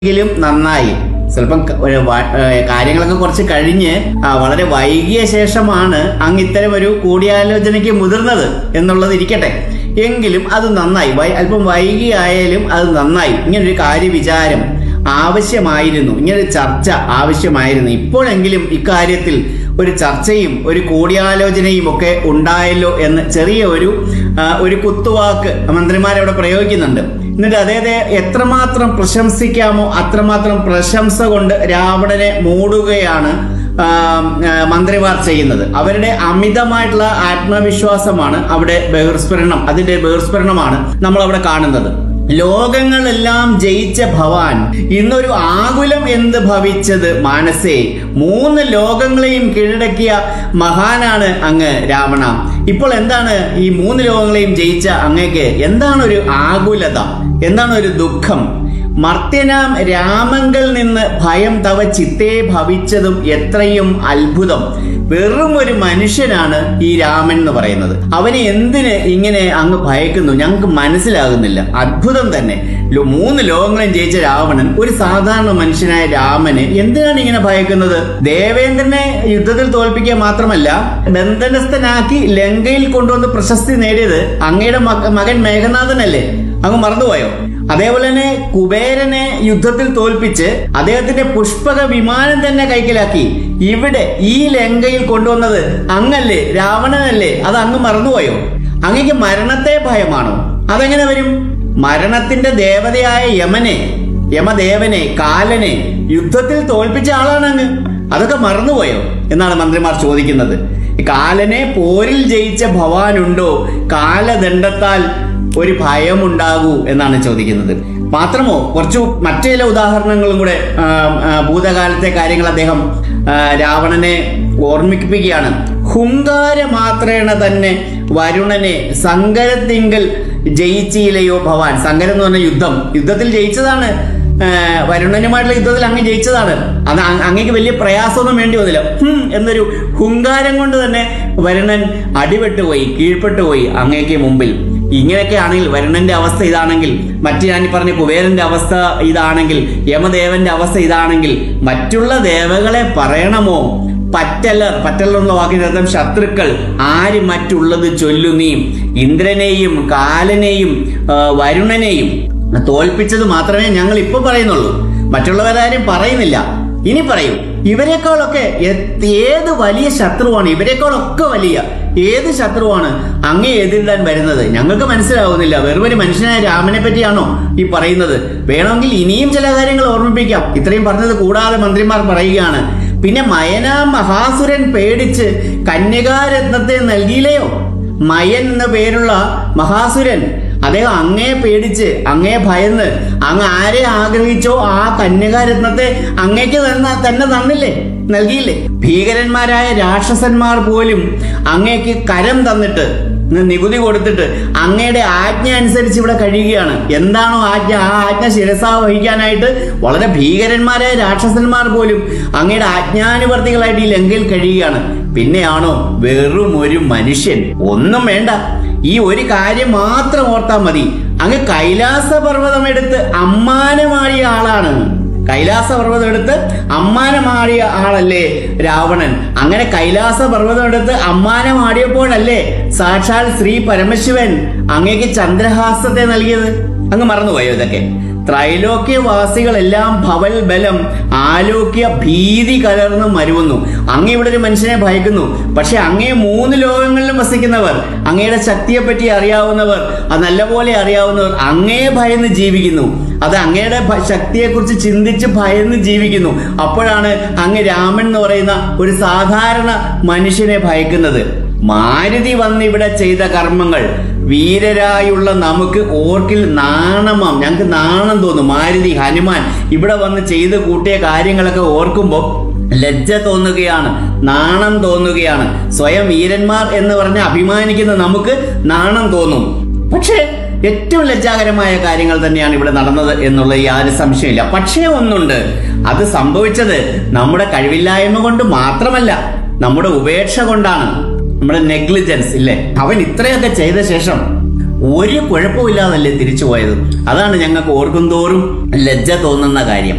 എങ്കിലും നന്നായി ചിലപ്പം ക- ഒരു വ- ഏ, കാര്യങ്ങളൊക്കെ കുറച്ച് കഴിഞ്ഞ് ആ, വളരെ വൈകിയ ശേഷമാണ് അങ്ങ് ഇത്തരം ഒരു കൂടിയാലോചനയ്ക്ക് മുതിർന്നത് എന്നുള്ളത് ഇരിക്കട്ടെ എങ്കിലും അത് നന്നായി വൈ- അല്പം വൈകിയായാലും അത് നന്നായി ഇങ്ങനൊരു കാര്യവിചാരം ആവശ്യമായിരുന്നു ഇങ്ങനൊരു ചർച്ച ആവശ്യമായിരുന്നു ഇപ്പോഴെങ്കിലും ഇക്കാര്യത്തിൽ ഒരു ചർച്ചയും ഒരു കൂടിയാലോചനയും ഒക്കെ ഉണ്ടായല്ലോ എന്ന് ചെറിയ ഒരു ആ, ഒരു കുത്തുവാക്ക് മന്ത്രിമാരവിടെ പ്രയോഗിക്കുന്നുണ്ട് എന്നിട്ട് അദ്ദേഹത്തെ എത്രമാത്രം പ്രശംസിക്കാമോ അത്രമാത്രം പ്രശംസ കൊണ്ട് രാവണനെ മൂടുകയാണ് ആ, ആ, മന്ത്രിമാർ ചെയ്യുന്നത് അവരുടെ അമിതമായിട്ടുള്ള ആത്മവിശ്വാസമാണ് അവിടെ ബഹിർസ്ഫുരണം അതിന്റെ ബഹിർസ്ഫുരണമാണ് നമ്മൾ അവിടെ കാണുന്നത് ലോകങ്ങളെല്ലാം ജയിച്ച ഭവാൻ ഇന്നൊരു ആകുലം എന്ത് ഭവിച്ചത് മാനസേ മൂന്ന് ലോകങ്ങളെയും കീഴടക്കിയ മഹാനാണ് അങ്ങ് രാവണ ഇപ്പോൾ എന്താണ് ഈ മൂന്ന് ലോകങ്ങളെയും ജയിച്ച അങ്ങേക്ക് എന്താണ് ഒരു ആകുലത എന്താണ് ഒരു ദുഃഖം മർത്യനാം രാമങ്കൽ നിന്ന് ഭയം തവ ചിത്തേ ഭവിച്ചതും എത്രയും അത്ഭുതം വെറും ഒരു മനുഷ്യനാണ് ഈ രാമൻ എന്ന് പറയുന്നത് അവനെ എന്തിന് ഇങ്ങനെ അങ്ങ് ഭയക്കുന്നു ഞങ്ങൾക്ക് മനസ്സിലാകുന്നില്ല അത്ഭുതം തന്നെ ലോ- മൂന്ന് ലോകങ്ങളും ജയിച്ച രാവണൻ ഒരു സാധാരണ മനുഷ്യനായ രാമന് എന്തിനാണ് ഇങ്ങനെ ഭയക്കുന്നത് ദേവേന്ദ്രനെ യുദ്ധത്തിൽ തോൽപ്പിക്കുക മാത്രമല്ല ബന്ധനസ്ഥനാക്കി ലങ്കയിൽ കൊണ്ടുവന്ന് പ്രശസ്തി നേടിയത് അങ്ങയുടെ മക- മകൻ മേഘനാഥനല്ലേ അങ്ങ് മറന്നുപോയോ അതേപോലെ തന്നെ കുബേരനെ യുദ്ധത്തിൽ തോൽപ്പിച്ച് അദ്ദേഹത്തിന്റെ പുഷ്പക വിമാനം തന്നെ കൈക്കലാക്കി ഇവിടെ ഈ ലങ്കയിൽ കൊണ്ടുവന്നത് അങ്ങല്ലേ രാവണനല്ലേ അത് അങ്ങ് മറന്നുപോയോ അങ്ങക്ക് മരണത്തെ ഭയമാണോ അതെങ്ങനെ വരും മരണത്തിന്റെ ദേവതയായ യമനെ യമദേവനെ കാലനെ യുദ്ധത്തിൽ തോൽപ്പിച്ച ആളാണ് അങ്ങ് അതൊക്കെ മറന്നുപോയോ എന്നാണ് മന്ത്രിമാർ ചോദിക്കുന്നത് കാലനെ പോരിൽ ജയിച്ച ഭവാനുണ്ടോ കാലദണ്ഡത്താൽ ഒരു ഭയമുണ്ടാകൂ എന്നാണ് ചോദിക്കുന്നത് മാത്രമോ കുറച്ചു മറ്റു ചില ഉദാഹരണങ്ങളും കൂടെ ആ, ആ, ഭൂതകാലത്തെ കാര്യങ്ങൾ അദ്ദേഹം ആ, രാവണനെ ഓർമ്മിപ്പിക്കുകയാണ് ഹുങ്കാര മാത്രേണ തന്നെ വരുണനെ സങ്കരത്തിങ്കൽ ജയിച്ചില്ലയോ ഭവാൻ സങ്കരം എന്ന് പറഞ്ഞ യുദ്ധം യുദ്ധത്തിൽ ജയിച്ചതാണ് ആ, വരുണനുമായിട്ടുള്ള യുദ്ധത്തിൽ അങ്ങ് ജയിച്ചതാണ് അത് അ- അങ്ങേക്ക് വലിയ പ്രയാസമൊന്നും വേണ്ടി വന്നില്ല ഹും എന്നൊരു ഹുങ്കാരം കൊണ്ട് തന്നെ വരുണൻ അടിപെട്ടു പോയി കീഴ്പ്പെട്ടു പോയി അങ്ങേക്ക് മുമ്പിൽ ഇങ്ങനെയൊക്കെ ആണെങ്കിൽ വരുണന്റെ അവസ്ഥ ഇതാണെങ്കിൽ മറ്റു ഞാൻ ഈ പറഞ്ഞ കുബേരന്റെ അവസ്ഥ ഇതാണെങ്കിൽ യമദേവന്റെ അവസ്ഥ ഇതാണെങ്കിൽ മറ്റുള്ള ദേവകളെ പറയണമോ പറ്റലർ പറ്റലർ എന്ന വാക്കിന്റെ അർത്ഥം ശത്രുക്കൾ ആര് മറ്റുള്ളത് ചൊല്ലു നീ ഇന്ദ്രനെയും കാലനെയും ആ, വരുണനെയും തോൽപ്പിച്ചത് മാത്രമേ ഞങ്ങൾ ഇപ്പൊ പറയുന്നുള്ളൂ മറ്റുള്ളവരാരും പറയുന്നില്ല ഇനി പറയൂ ഇവരെക്കാളൊക്കെ എ- ഏത് വലിയ ശത്രുവാണ് ഇവരെക്കാളൊക്കെ വലിയ ഏത് ശത്രുവാണ് അങ്ങേ എതിരിടാൻ വരുന്നത് ഞങ്ങൾക്ക് മനസ്സിലാവുന്നില്ല വെറും ഒരു മനുഷ്യനായ രാമനെ പറ്റിയാണോ ഈ പറയുന്നത് വേണമെങ്കിൽ ഇനിയും ചില കാര്യങ്ങൾ ഓർമ്മിപ്പിക്കാം ഇത്രയും പറഞ്ഞത് കൂടാതെ മന്ത്രിമാർ പറയുകയാണ് പിന്നെ മയനാ മഹാസുരൻ പേടിച്ച് കന്യകാരത്നത്തെ നൽകിയില്ലയോ മയൻ എന്ന പേരുള്ള മഹാസുരൻ അദ്ദേഹം അങ്ങേ പേടിച്ച് അങ്ങേ ഭയന്ന് അങ്ങ് ആരെ ആഗ്രഹിച്ചോ ആ കന്യകാരത്നത്തെ അങ്ങേക്ക് തന്ന തന്നെ തന്നില്ലേ നൽകിയില്ലേ ഭീകരന്മാരായ രാക്ഷസന്മാർ പോലും അങ്ങേക്ക് കരം തന്നിട്ട് നി- നികുതി കൊടുത്തിട്ട് അങ്ങയുടെ ആജ്ഞ അനുസരിച്ച് ഇവിടെ കഴിയുകയാണ് എന്താണോ ആജ്ഞ ആ ആജ്ഞ ശിരസാ വഹിക്കാനായിട്ട് വളരെ ഭീകരന്മാരായ രാക്ഷസന്മാർ പോലും അങ്ങയുടെ ആജ്ഞാനുവർത്തികളായിട്ട് ഈ ലങ്കയിൽ കഴിയുകയാണ് പിന്നെയാണോ വെറും ഒരു മനുഷ്യൻ ഒന്നും വേണ്ട ഈ ഒരു കാര്യം മാത്രം ഓർത്താൽ മതി അങ്ങ് കൈലാസ പർവ്വതം എടുത്ത് അമ്മാനമാടിയ ആളാണ് കൈലാസ പർവ്വതം എടുത്ത് അമ്മാനമാടിയ ആളല്ലേ രാവണൻ അങ്ങനെ കൈലാസ പർവ്വതം എടുത്ത് അമ്മാനമാടിയപ്പോഴല്ലേ സാക്ഷാൽ ശ്രീ പരമശിവൻ അങ്ങേക്ക് ചന്ദ്രഹാസത്തെ നൽകിയത് അങ്ങ് മറന്നുപോയോ ഇതൊക്കെ ത്രൈലോക്യവാസികളെല്ലാം ഭവൽ ബലം ആലോക്യ ഭീതി കലർന്ന് മരുവുന്നു അങ്ങ് ഇവിടെ ഒരു മനുഷ്യനെ ഭയക്കുന്നു പക്ഷെ അങ്ങേ മൂന്ന് ലോകങ്ങളിലും വസിക്കുന്നവർ അങ്ങയുടെ ശക്തിയെപ്പറ്റി അറിയാവുന്നവർ അത് നല്ലപോലെ അറിയാവുന്നവർ അങ്ങേ ഭയന്ന് ജീവിക്കുന്നു അത് അങ്ങയുടെ ഭ- ശക്തിയെക്കുറിച്ച് ചിന്തിച്ച് ഭയന്ന് ജീവിക്കുന്നു അപ്പോഴാണ് അങ്ങ് രാമൻ എന്ന് പറയുന്ന ഒരു സാധാരണ മനുഷ്യനെ ഭയക്കുന്നത് മാരുതി വന്ന് ഇവിടെ ചെയ്ത കർമ്മങ്ങൾ വീരരായുള്ള നമുക്ക് ഓർക്കിൽ നാണമാം ഞങ്ങൾക്ക് നാണം തോന്നും മാരുതി ഹനുമാൻ ഇവിടെ വന്ന് ചെയ്ത് കൂട്ടിയ കാര്യങ്ങളൊക്കെ ഓർക്കുമ്പോൾ ലജ്ജ തോന്നുകയാണ് നാണം തോന്നുകയാണ് സ്വയം വീരന്മാർ എന്ന് പറഞ്ഞ് അഭിമാനിക്കുന്ന നമുക്ക് നാണം തോന്നും പക്ഷേ ഏറ്റവും ലജ്ജാകരമായ കാര്യങ്ങൾ തന്നെയാണ് ഇവിടെ നടന്നത് എന്നുള്ള യാതൊരു സംശയമില്ല പക്ഷേ ഒന്നുണ്ട് അത് സംഭവിച്ചത് നമ്മുടെ കഴിവില്ലായ്മ കൊണ്ട് മാത്രമല്ല നമ്മുടെ ഉപേക്ഷ കൊണ്ടാണ് നമ്മുടെ നെഗ്ലിജൻസ് ഇല്ലേ അവൻ ഇത്രയൊക്കെ ചെയ്ത ശേഷം ഒരു കുഴപ്പമില്ലാതല്ലേ തിരിച്ചു പോയത് അതാണ് ഞങ്ങൾക്ക് ഓർക്കും തോറും ലജ്ജ തോന്നുന്ന കാര്യം